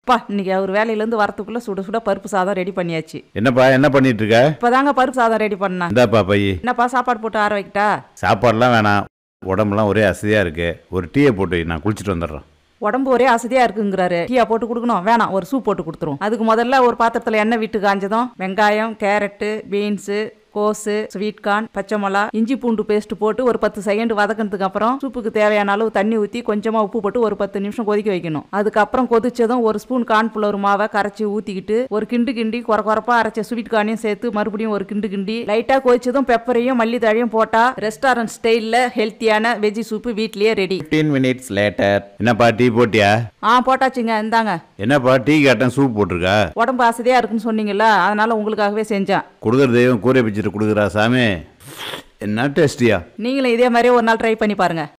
அப்பா இன்னைக்கு அவர் வேலையிலேருந்து வரத்துக்குள்ள சுட சுட பருப்பு சாதம் ரெடி பண்ணியாச்சு என்னப்பா என்ன பண்ணிட்டு இருக்க இப்போதாங்க பருப்பு சாதம் ரெடி பண்ணேன் இந்தாப்பா பைய என்னப்பா சாப்பாடு போட்டு ஆற வைக்கிட்டா சாப்பாடுலாம் வேணாம் உடம்புலாம் ஒரே அசதியாக இருக்கு ஒரு டீயை போட்டு வை, நான் குளிச்சுட்டு வந்துடுறேன் உடம்பு ஒரே அசதியா இருக்குங்கிறாரு டீயா போட்டு கொடுக்கணும் வேணாம் ஒரு சூப் போட்டு கொடுத்துரும் அதுக்கு முதல்ல ஒரு பாத்திரத்துல எண்ணெய் விட்டு காஞ்சதும் வெங்காயம் கேரட்டு பீன்ஸு கோஸு ஸ்வீட் கார்ன் பச்சை மிளகா இஞ்சி பூண்டு பேஸ்ட் போட்டு ஒரு பத்து செகண்ட் வதக்கினதுக்கு அப்புறம் சூப்புக்கு தேவையான அளவு தண்ணி ஊற்றி கொஞ்சமா உப்பு போட்டு ஒரு பத்து நிமிஷம் கொதிக்க வைக்கணும் அதுக்கப்புறம் கொதிச்சதும் ஒரு ஸ்பூன் கார்ன்ஃப்ளவர் மாவை கரைச்சி ஊற்றிக்கிட்டு ஒரு கிண்டு கிண்டி குறை குறைப்பா அரைச்ச ஸ்வீட் கார்னையும் சேர்த்து மறுபடியும் ஒரு கிண்டு கிண்டி லைட்டாக கொதிச்சதும் பெப்பரையும் மல்லித்தழையும் போட்டா ரெஸ்டாரண்ட் ஸ்டைலில் ஹெல்த்தியான வெஜ்ஜி சூப்பு வீட்லயே ரெடி 15 minutes later என்னப்பா டீ போட்டியா ஆ போட்டாச்சுங்க இந்தாங்க என்னப்பா டீ கேட்டேன் சூப் போட்டிருக்கா உடம்பு அசதியா இருக்குன்னு சொன்னீங்கல்ல அதனால உங்களுக்காகவே செஞ்சேன் கொடுக்குற தெய்வம் கூரை பிச்சுட்டு கொடுக்குறா சாமி என்ன டேஸ்டியா நீங்களும் இதே மாதிரியே ஒரு நாள் ட்ரை பண்ணி பாருங்க